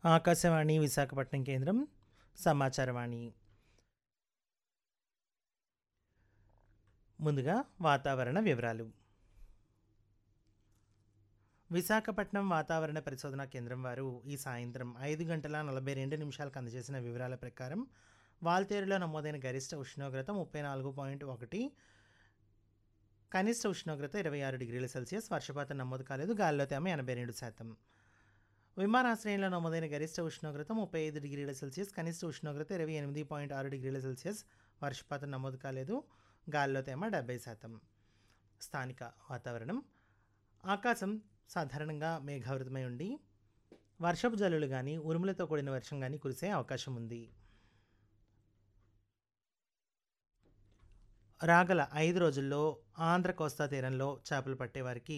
ఆకాశవాణి విశాఖపట్నం కేంద్రం సమాచారవాణి ముందుగా వాతావరణ వివరాలు విశాఖపట్నం వాతావరణ పరిశోధన కేంద్రం వారు ఈ సాయంత్రం ఐదు గంటల నలభై రెండు నిమిషాలకు అందజేసిన వివరాల ప్రకారం వాల్తేరులో నమోదైన గరిష్ట ఉష్ణోగ్రత ముప్పై నాలుగు పాయింట్ ఒకటి కనిష్ట ఉష్ణోగ్రత ఇరవై ఆరు డిగ్రీల సెల్సియస్ వర్షపాతం నమోదు కాలేదు గాలిలో తేమ ఎనభై రెండు శాతం విమానాశ్రయంలో నమోదైన గరిష్ట ఉష్ణోగ్రత ముప్పై ఐదు డిగ్రీల సెల్సియస్ కనిష్ట ఉష్ణోగ్రత ఇరవై ఎనిమిది పాయింట్ ఆరు డిగ్రీల సెల్సియస్ వర్షపాతం నమోదు కాలేదు గాలిలో తేమ డెబ్బై శాతం స్థానిక వాతావరణం ఆకాశం సాధారణంగా మేఘావృతమై ఉండి వర్షపు జల్లులు కానీ ఉరుములతో కూడిన వర్షం కానీ కురిసే అవకాశం ఉంది రాగల ఐదు రోజుల్లో ఆంధ్ర కోస్తా తీరంలో చేపలు పట్టేవారికి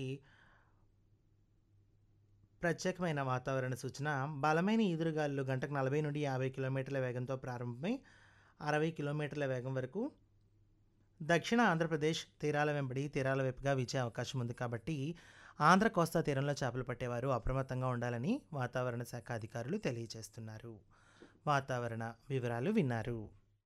ప్రత్యేకమైన వాతావరణ సూచన బలమైన ఈదురుగాలులు గంటకు నలభై నుండి యాభై కిలోమీటర్ల వేగంతో ప్రారంభమై అరవై కిలోమీటర్ల వేగం వరకు దక్షిణ ఆంధ్రప్రదేశ్ తీరాల వెంబడి తీరాల వైపుగా వీచే అవకాశం ఉంది కాబట్టి ఆంధ్ర కోస్తా తీరంలో చేపలు పట్టేవారు అప్రమత్తంగా ఉండాలని వాతావరణ శాఖ అధికారులు తెలియజేస్తున్నారు వాతావరణ వివరాలు విన్నారు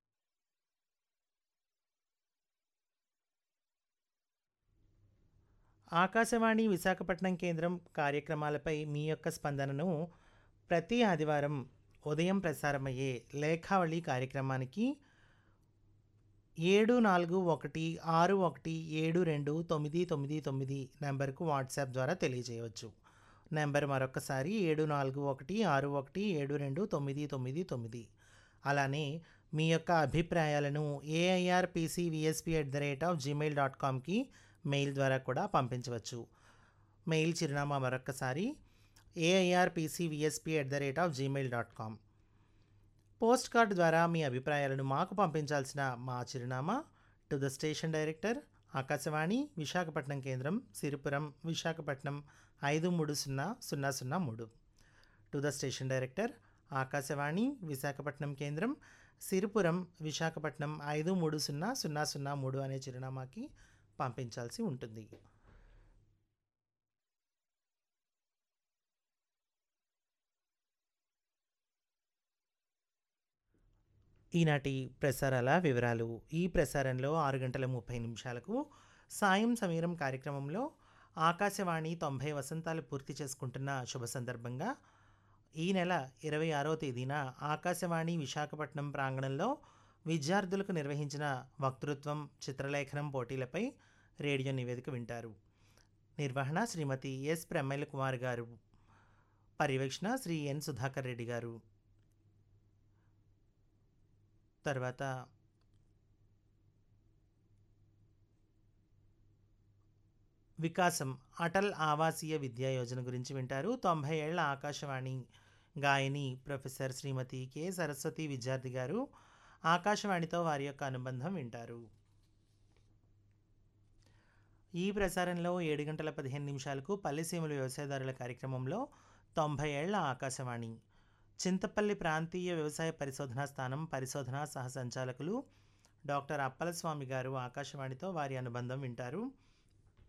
ఆకాశవాణి విశాఖపట్నం కేంద్రం కార్యక్రమాలపై మీ యొక్క స్పందనను ప్రతి ఆదివారం ఉదయం ప్రసారమయ్యే లేఖావళి కార్యక్రమానికి ఏడు నాలుగు ఒకటి ఆరు ఒకటి ఏడు రెండు తొమ్మిది తొమ్మిది తొమ్మిది నెంబర్కు వాట్సాప్ ద్వారా తెలియజేయవచ్చు నెంబర్ మరొకసారి ఏడు నాలుగు ఒకటి ఆరు ఒకటి ఏడు రెండు తొమ్మిది తొమ్మిది తొమ్మిది అలానే మీ యొక్క అభిప్రాయాలను AIR PC VSP at the rate of Gmail dot కామ్కి మెయిల్ ద్వారా కూడా పంపించవచ్చు మెయిల్ చిరునామా మరొకసారి AIR PC VSP at the rate of Gmail dot com post card ద్వారా మీ అభిప్రాయాలను మాకు పంపించాల్సిన మా చిరునామా to the station director Akashvani Visakhapatnam కేంద్రం సిరిపురం విశాఖపట్నం ఐదు మూడు సున్నా సున్నా సున్నా మూడు to the station director Akashvani Visakhapatnam కేంద్రం సిరిపురం విశాఖపట్నం ఐదు మూడు సున్నా సున్నా సున్నా మూడు అనే చిరునామాకి పంపించాల్సి ఉంటుంది ఈనాటి ప్రసారాల వివరాలు ఈ ప్రసారంలో ఆరు గంటల ముప్పై నిమిషాలకు సాయం సమీరం కార్యక్రమంలో ఆకాశవాణి తొంభై వసంతాలు పూర్తి చేసుకుంటున్న శుభ సందర్భంగా ఈ నెల ఇరవై ఆరో తేదీన ఆకాశవాణి విశాఖపట్నం ప్రాంగణంలో విద్యార్థులకు నిర్వహించిన వక్తృత్వం చిత్రలేఖనం పోటీలపై రేడియో నివేదిక వింటారు నిర్వహణ శ్రీమతి ఎస్ ప్రమేల కుమార్ గారు పర్యవేక్షణ శ్రీ ఎన్ సుధాకర్ రెడ్డి గారు తర్వాత వికాసం అటల్ ఆవాసీయ విద్యా యోజన గురించి వింటారు తొంభై ఏళ్ల ఆకాశవాణి గాయని ప్రొఫెసర్ శ్రీమతి కె సరస్వతి విద్యార్థి గారు ఆకాశవాణితో వారి యొక్క అనుబంధం వింటారు ఈ ప్రసారంలో ఏడు గంటల పదిహేను నిమిషాలకు పల్లెసీమల వ్యవసాయదారుల కార్యక్రమంలో తొంభై ఏళ్ల ఆకాశవాణి చింతపల్లి ప్రాంతీయ వ్యవసాయ పరిశోధనా స్థానం పరిశోధనా సహ సంచాలకులు డాక్టర్ అప్పలస్వామి గారు ఆకాశవాణితో వారి అనుబంధం వింటారు